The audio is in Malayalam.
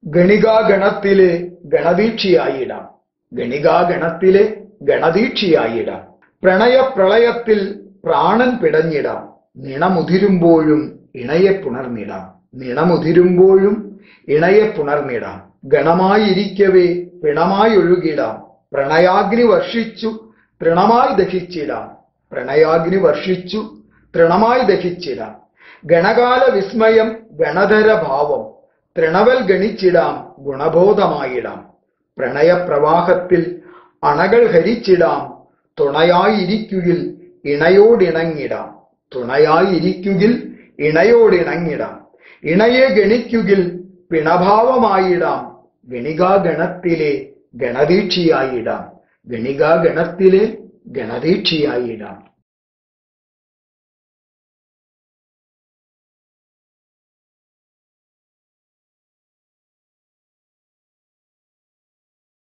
ഗണികാഗണത്തിലെ ഗണദീക്ഷിയായിടാം ഗണികാഗണത്തിലെ ഗണദീക്ഷിയായിടാം പ്രണയപ്രളയത്തിൽ പ്രാണൻ പിടഞ്ഞിടാം നിണമുതിരുമ്പോഴും ഇണയെ പുണർന്നിടാം നിണമുതിരുമ്പോഴും ഇണയെ പുണർന്നിടാം ഗണമായിരിക്കവേ പിണമായി ഒഴുകിടാം പ്രണയാഗ്നി വർഷിച്ചു തൃണമായി ദഹിച്ചിടാം പ്രണയാഗ്നി വർഷിച്ചു തൃണമായി ദഹിച്ചിടാം ഗണകാല വിസ്മയം ഗണധര ഭാവം തൃണവൽ ഗണിച്ചിടാം ഗുണബോധമായിടാം പ്രണയപ്രവാഹത്തിൽ അണകൾ ഹരിച്ചിടാം തുണയായിരിക്കുകിൽ ഇണയോടിണങ്ങിടാം തുണയായിരിക്കുകിൽ ഇണയോടിണങ്ങിടാം ഇണയെ ഗണിക്കുകിൽ പിണഭാവമായിടാം ഗണികാഗണത്തിലെ ഗണദീക്ഷിയായിടാം ഗണികാഗണത്തിലെ ഗണദീക്ഷിയായിടാം